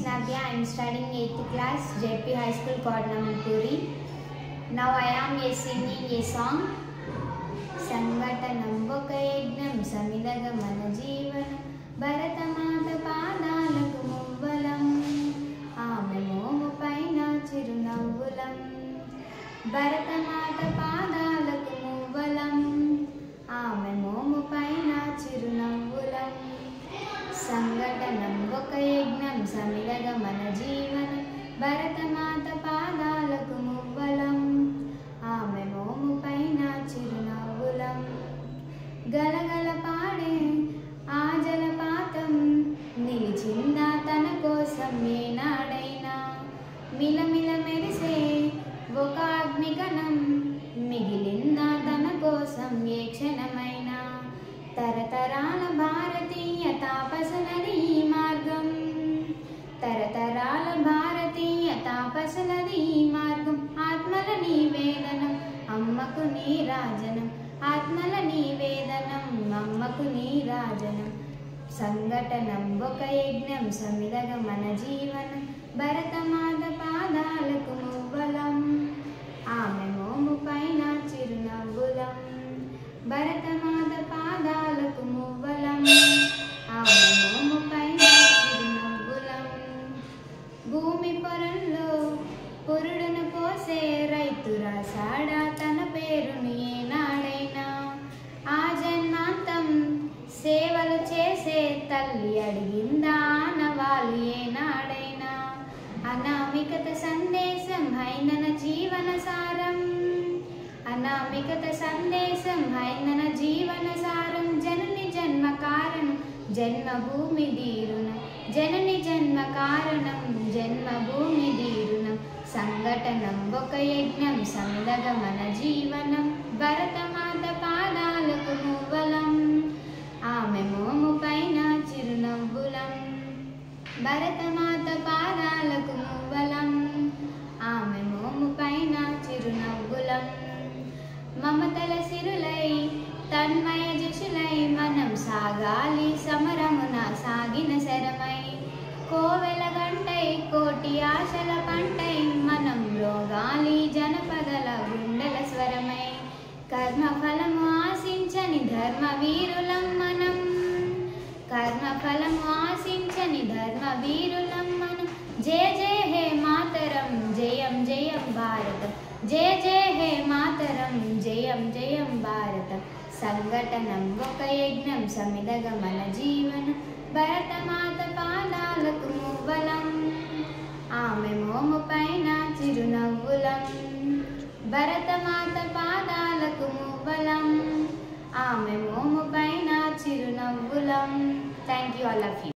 Navya. I am studying 8th class, JP High School, Kodnamanpuri. Now I am uh, singing a song. సంఘటనం ఒక యజ్ఞం సమిదగ మన జీవనం భరతమాత పాదాలకు మువ్వలం ఆమె మోము పైన చిరునవ్వులం భరతమాత పాదాలకు మువ్వలం ఆమె మోము పైన చిరునవ్వులం సంఘటనం ఒక యజ్ఞం సమిదగ మన జీవనం భరతమాత పాదాలకు మువ్వలం ఆమె మోము పైన చిరునవ్వులం గలగల పాడే ఆ జలపాతం నిలిచిందా తన కోసం ఏనాడైనా మిలమిల మెరిసే ఒక అగ్నిగణం మిగిలిందా తన కోసం ఏ క్షణమైనా తరతరాల భారతీయ తాపసలది ఈ మార్గం తరతరాల భారతీయ తాపసలది ఈ మార్గం ఆత్మల నివేదనం అమ్మకు నీరాజనం ఆత్మల నివేదనం అమ్మకు నీరాజనం సంఘటనం ఒక యజ్ఞం సమిదగ మన జీవనం భరతమాత పాదాలకు మువ్వలం ఆమె మోము పైన చిరునవ్వులం భరతమాత పాదాలకు మువ్వలం ఆమె మోము పైన చిరునవ్వులం భూమి పొరల్లో పురుడును పోసే రైతు రాసాడా తన పేరును ఏనాడైనా ఆ జన్మాంతం సేవలు చేసే తల్లి అడిగిందా ఆనవాళ్ళు ఏనాడైనా అనామికత సందేశం హైందన జీవన సారం అనామికత సందేశం హైందన జీవన సారం జనని జన్మ కారణం జన్మభూమి దీరుణం జనని జన్మ కారణం జన్మభూమి దీరుణం సంఘటనం ఒక యజ్ఞం సందగ మన జీవనం భరతమాత పాదాలకు మువ్వలం ఆమె మోము పైన చిరునవ్వులం భరతమాత పాదాలకు మువ్వలం ఆమె మోము పైన చిరునవ్వులం మమతల సిరులై తన్మయ జశులై మనం సాగాలి సమరమున సాగిన శరమై కోవెల గంటై కోటి ఆశల పంటై మనం రోగాలి జనపదల గుండెల స్వరమై కర్మ ఫలము ఆశించని ధర్మ వీరులం మనం కర్మ ఫలము ఆశించని ధర్మ వీరులం మనం జయ జయ హే మాతరం జయం జయం భారతం జయ జయ హే మాతరం జయం జయం భారతం సంఘటనం ఒక యజ్ఞం సమిదగ మన జీవనం భరతమాత పాదాలకు మువ్వలం ఆమె మోము పైన చిరునవ్వులం భరతమాత పాదాలకు మువ్వలం ఆమె మోము పైన చిరునవ్వులం thank you all of you